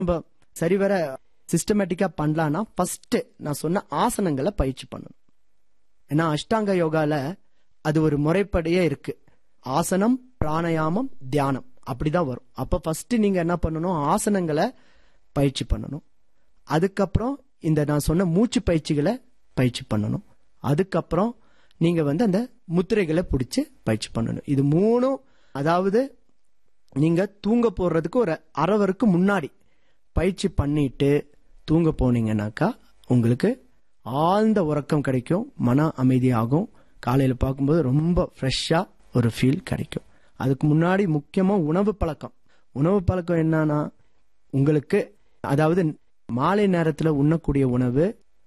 நம்ம சரிவர சிஸ்டமேட்டிக்கா பண்ணலாம்னா ஃபர்ஸ்ட் நான் சொன்ன ஆசனங்களை பயிற்சி பண்ணணும் ஏன்னா அஷ்டாங்க யோகால அது ஒரு முறைப்படியே இருக்கு ஆசனம் பிராணாயாமம் தியானம் அப்படிதான் வரும் அப்ப ஃபர்ஸ்ட் நீங்க என்ன பண்ணணும் ஆசனங்களை பயிற்சி பண்ணணும் அதுக்கப்புறம் இந்த நான் சொன்ன மூச்சு பயிற்சிகளை பயிற்சி பண்ணணும் அதுக்கப்புறம் நீங்க வந்து அந்த முத்திரைகளை பிடிச்சு பயிற்சி பண்ணணும் இது மூணும் அதாவது நீங்க தூங்க போடுறதுக்கு ஒரு அரவருக்கு முன்னாடி பயிற்சி பண்ணிட்டு தூங்க போனீங்கன்னாக்கா உங்களுக்கு ஆழ்ந்த உறக்கம் கிடைக்கும் மன அமைதியாகும் காலையில பார்க்கும்போது ரொம்ப ஃப்ரெஷ்ஷா ஒரு ஃபீல் கிடைக்கும் அதுக்கு முன்னாடி முக்கியமா உணவு பழக்கம் உணவு பழக்கம் என்னன்னா உங்களுக்கு அதாவது மாலை நேரத்துல உண்ணக்கூடிய உணவு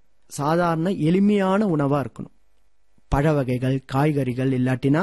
சாதாரண எளிமையான உணவா இருக்கணும் பழ வகைகள் காய்கறிகள் இல்லாட்டினா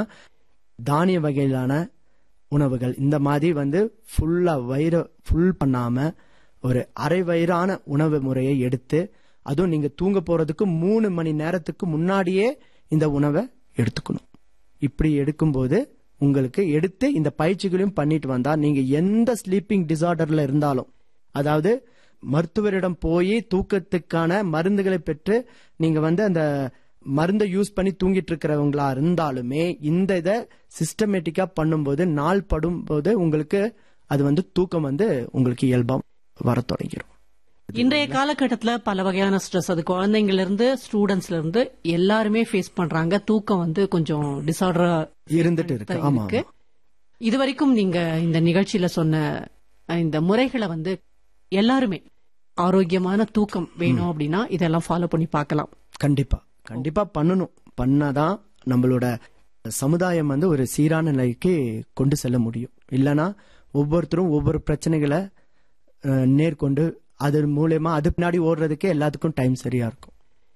தானிய வகையிலான உணவுகள் இந்த மாதிரி வந்து ஃபுல்லா வயிறு ஃபுல் பண்ணாம ஒரு அரை வயிறான உணவு முறையை எடுத்து அதுவும் நீங்க தூங்க போறதுக்கு மூணு மணி நேரத்துக்கு முன்னாடியே இந்த உணவை எடுத்துக்கணும் இப்படி எடுக்கும்போது உங்களுக்கு எடுத்து இந்த பயிற்சிகளையும் பண்ணிட்டு வந்தா நீங்க எந்த ஸ்லீப்பிங் டிசார்டர்ல இருந்தாலும் அதாவது மருத்துவரிடம் போய் தூக்கத்துக்கான மருந்துகளை பெற்று நீங்க வந்து அந்த மருந்தை யூஸ் பண்ணி தூங்கிட்டு இருக்கிறவங்களா இருந்தாலுமே இந்த இதை சிஸ்டமேட்டிக்கா பண்ணும்போது நாள் படும்போது உங்களுக்கு அது வந்து தூக்கம் வந்து உங்களுக்கு இயல்பா வர தொடங்கிடும் இன்றைய காலகட்டத்துல பல வகையான ஸ்ட்ரெஸ் அது குழந்தைங்கள்ல இருந்து ஸ்டூடெண்ட்ஸ்ல இருந்து எல்லாருமே ஃபேஸ் பண்றாங்க தூக்கம் வந்து கொஞ்சம் டிசார்டரா இருந்துட்டு இருக்கு ஆமா இருக்கு இதுவரைக்கும் நீங்க இந்த நிகழ்ச்சியில சொன்ன அஹ், இந்த முறைகளை வந்து எல்லாருமே ஆரோக்கியமான தூக்கம் வேணும் அப்படின்னா இதெல்லாம் ஃபாலோ பண்ணி பார்க்கலாம் கண்டிப்பா கண்டிப்பா பண்ணணும் பண்ணாதான் நம்மளோட சமுதாயம் வந்து ஒரு சீரான நிலைக்கு கொண்டு செல்ல முடியும் இல்லனா ஒவ்வொருத்தரும் ஒவ்வொரு பிரச்சனைகளை அஹ், நேர்கொண்டு அது மூலயமா அது பின்னாடி ஓடுறதுக்கே எல்லாத்துக்கும் டைம் சரியா இருக்கும்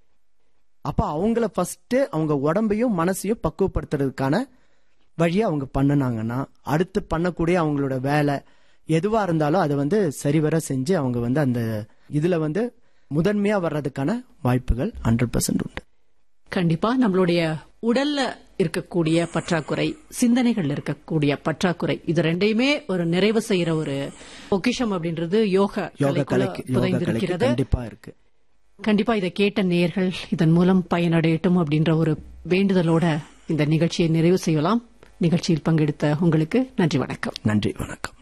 அப்ப அவங்கள ஃபர்ஸ்ட் அவங்க உடம்பையும் மனசையும் பக்குவப்படுத்துறதுக்கான வழியை அவங்க பண்ணுனாங்கன்னா அடுத்து பண்ணக்கூடிய அவங்களோட வேலை எதுவா இருந்தாலும் அதை வந்து சரிவர செஞ்சு அவங்க வந்து அந்த இதுல வந்து முதன்மையா வர்றதுக்கான வாய்ப்புகள் ஹண்ட்ரட் பர்சன்ட் உண்டு கண்டிப்பா நம்மளுடைய உடல்ல இருக்கக்கூடிய பற்றாக்குறை சிந்தனைகள் இருக்கக்கூடிய பற்றாக்குறை இது ரெண்டையுமே ஒரு நிறைவு செய்யற ஒரு பொக்கிஷம் அப்படின்றது யோக யோகா கலைக்குள்ள கலைக்கு யோகா கலைக்கு புதைந்திருக்கிறது கண்டிப்பா இருக்கு கண்டிப்பா இதை கேட்ட நேயர்கள் இதன் மூலம் பயனடையட்டும் அப்படின்ற ஒரு வேண்டுதலோட இந்த நிகழ்ச்சியை நிறைவு செய்யலாம் நிகழ்ச்சியில் பங்கெடுத்த உங்களுக்கு நன்றி வணக்கம் நன்றி வணக்கம்